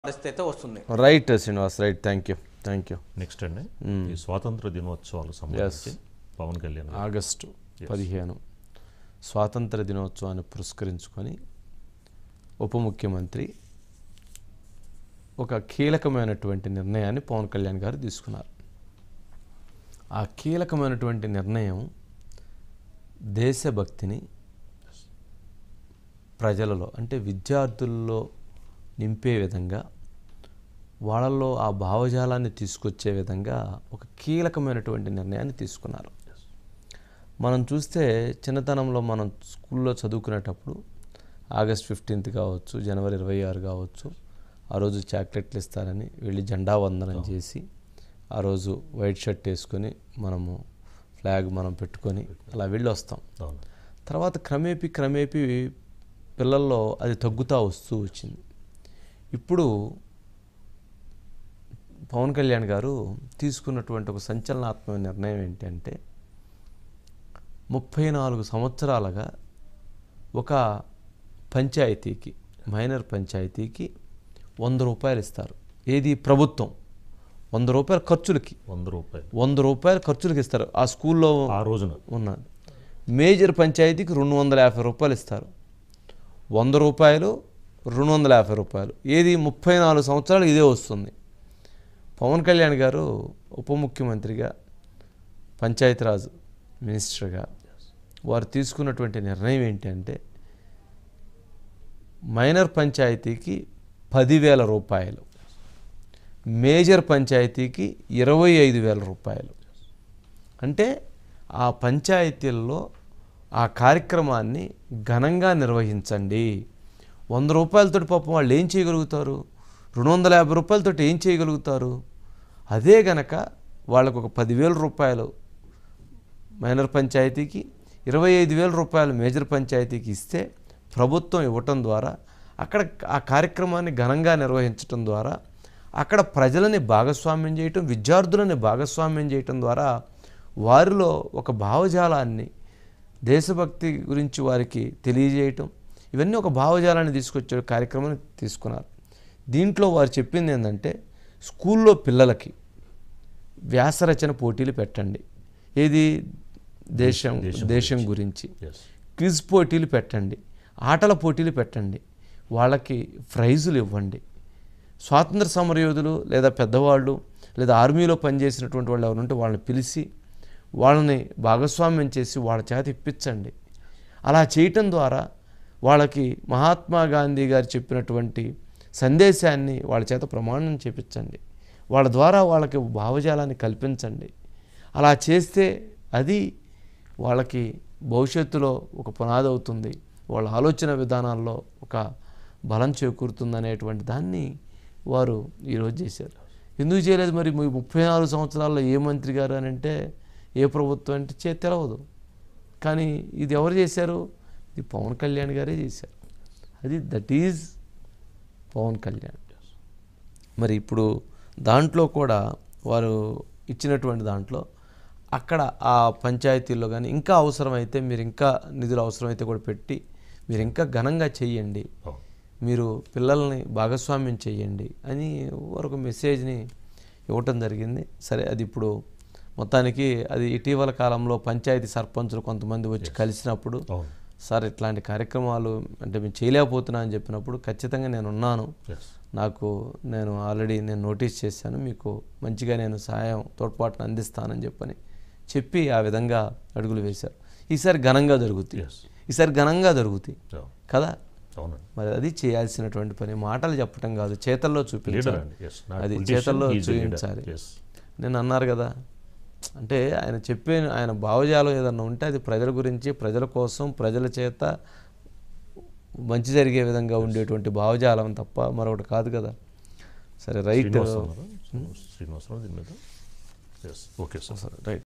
పరిస్థితి అయితే వస్తుంది right Srinivas right thank you thank you next అండి ఈ స్వాతంత్ర దినోత్సవాలకు సంబంధించి పవన్ కళ్యాణ్ గారు ఆగస్టు పదిహేను స్వాతంత్ర దినోత్సవాన్ని పురస్కరించుకొని ఉప ముఖ్యమంత్రి ఒక కీలకమైనటువంటి నిర్ణయాన్ని పవన్ కళ్యాణ్ గారు తీసుకున్నారు ఆ కీలకమైనటువంటి నిర్ణయం దేశభక్తిని ప్రజలలో అంటే విద్యార్థుల్లో నింపే విధంగా వాళ్ళల్లో ఆ భావజాలాన్ని తీసుకొచ్చే విధంగా ఒక కీలకమైనటువంటి నిర్ణయాన్ని తీసుకున్నారు మనం చూస్తే చిన్నతనంలో మనం స్కూల్లో చదువుకునేటప్పుడు ఆగస్ట్ ఫిఫ్టీన్త్ కావచ్చు జనవరి ఇరవై ఆరు కావచ్చు ఆ రోజు చాక్లెట్లు ఇస్తారని వెళ్ళి జెండా వందనం చేసి ఆ రోజు వైట్ షర్ట్ వేసుకొని మనము ఫ్లాగ్ మనం పెట్టుకొని అలా వెళ్ళి వస్తాం అవును తర్వాత క్రమేపీ క్రమేపీ పిల్లల్లో అది తగ్గుతూ వస్తూ వచ్చింది ఇప్పుడు పవన్ కళ్యాణ్ గారు తీసుకున్నటువంటి ఒక సంచలనాత్మక నిర్ణయం ఏంటంటే ముప్పై నాలుగు సంవత్సరాలుగా ఒక పంచాయతీకి మైనర్ పంచాయతీకి వంద రూపాయలు ఇస్తారు ఏది ప్రభుత్వం వంద రూపాయల ఖర్చులకి వంద రూపాయలు వంద రూపాయల ఖర్చులకి ఇస్తారు ఆ స్కూల్లో ఆ రోజున ఉన్నది మేజర్ పంచాయతీకి రెండు వందల యాభై రూపాయలు ఇస్తారు వంద రూపాయలు రెండు వందల యాభై రూపాయలు ఏది ముప్పై నాలుగు సంవత్సరాలు ఇదే వస్తుంది పవన్ కళ్యాణ్ గారు ఉప ముఖ్యమంత్రిగా పంచాయతీరాజ్ మినిస్టర్గా వారు తీసుకున్నటువంటి నిర్ణయం ఏంటంటే మైనర్ పంచాయతీకి పదివేల రూపాయలు మేజర్ పంచాయతీకి ఇరవై ఐదు వేల రూపాయలు అంటే ఆ పంచాయతీల్లో ఆ కార్యక్రమాన్ని ఘనంగా నిర్వహించండి వంద రూపాయలతో పాపం వాళ్ళు ఏం చేయగలుగుతారు రెండు వందల యాభై రూపాయలతో ఏం చేయగలుగుతారు అదే గనక వాళ్ళకు ఒక పదివేల రూపాయలు మైనర్ పంచాయతీకి ఇరవై ఐదు వేల రూపాయలు మేజర్ పంచాయతీకి ఇస్తే ప్రభుత్వం ఇవ్వటం ద్వారా అక్కడ ఆ కార్యక్రమాన్ని ఘనంగా నిర్వహించటం ద్వారా అక్కడ ప్రజలని భాగస్వామ్యం చేయటం విద్యార్థులని భాగస్వామ్యం చేయటం ద్వారా వారిలో ఒక భావజాలాన్ని దేశభక్తి గురించి వారికి తెలియజేయటం ఇవన్నీ ఒక భావజాలాన్ని తీసుకొచ్చే కార్యక్రమాన్ని తీసుకున్నారు దీంట్లో వారు చెప్పింది ఏంటంటే స్కూల్లో పిల్లలకి వ్యాసరచన పోటీలు పెట్టండి ఏది దేశం దేశం గురించి ఎస్ క్విజ్ పోటీలు పెట్టండి ఆటల పోటీలు పెట్టండి వాళ్ళకి ప్రైజులు ఇవ్వండి స్వాతంత్ర సమరయోధులు లేదా పెద్దవాళ్ళు లేదా ఆర్మీలో పనిచేసినటువంటి వాళ్ళు ఎవరుంటే వాళ్ళని పిలిచి వాళ్ళని భాగస్వామ్యం చేసి వాళ్ళ చేత ఇప్పించండి అలా చేయటం ద్వారా వాళ్ళకి మహాత్మా గాంధీ గారు చెప్పినటువంటి సందేశాన్ని వాళ్ళ చేత ప్రమాణం చేపించండి వాళ్ళ ద్వారా వాళ్ళకి భావజాలాన్ని కల్పించండి అలా చేస్తే అది వాళ్ళకి భవిష్యత్తులో ఒక పునాది అవుతుంది వాళ్ళ ఆలోచన విధానాల్లో ఒక బలం చేకూరుతుంది అనేటువంటి దాన్ని వారు ఈరోజు చేశారు ఎందుకు చేయలేదు మరి మీ ముప్పై నాలుగు సంవత్సరాల్లో ఏ మంత్రి గారు అని అంటే ఏ ప్రభుత్వం అంటే చే తెలవదు కానీ ఇది ఎవరు చేశారు ఇది పవన్ కళ్యాణ్ గారే చేశారు అది దట్ ఈజ్ పవన్ కళ్యాణ్ మరి ఇప్పుడు దాంట్లో కూడా వారు ఇచ్చినటువంటి దాంట్లో అక్కడ ఆ పంచాయతీల్లో కానీ ఇంకా అవసరమైతే మీరు ఇంకా నిధులు అవసరమైతే కూడా పెట్టి మీరు ఇంకా ఘనంగా చెయ్యండి అవును మీరు పిల్లల్ని భాగస్వామ్యం చేయండి అని ఒక మెసేజ్ని ఇవ్వటం జరిగింది సరే అది ఇప్పుడు మొత్తానికి అది ఇటీవల కాలంలో పంచాయతీ సర్పంచులు కొంతమంది వచ్చి కలిసినప్పుడు అవును సార్ ఇట్లాంటి కార్యక్రమాలు అంటే మేము చేయలేకపోతున్నా అని చెప్పినప్పుడు ఖచ్చితంగా నేను ఉన్నాను ఎస్ నాకు నేను ఆల్రెడీ నేను నోటీస్ చేశాను మీకు మంచిగా నేను సహాయం తోడ్పాటును అందిస్తానని చెప్పని చెప్పి ఆ విధంగా అడుగులు వేశారు ఈసారి ఘనంగా జరుగుతాయి ఎస్ ఈసారి ఘనంగా జరుగుతాయి అవును కదా అవునండి మరి అది చేయాల్సినటువంటి పని మాటలు చెప్పటం కాదు చేతల్లో లీడర్ చూపించాలి అండి ఎస్ అది చేతల్లో చూపించాలి ఎస్ నేను అన్నారు కదా అంటే ఆయన చెప్పే ఆయన భావజాలం ఏదన్నా ఉంటే అది ప్రజల గురించి ప్రజల కోసం ప్రజల చేత మంచి జరిగే విధంగా ఉండేటువంటి భావజాలం తప్ప మరొకటి కాదు కదా సరే రైట్ శ్రీనివాసరావు శ్రీనివాసరావు దీని మీద ఎస్ ఓకే సార్ రైట్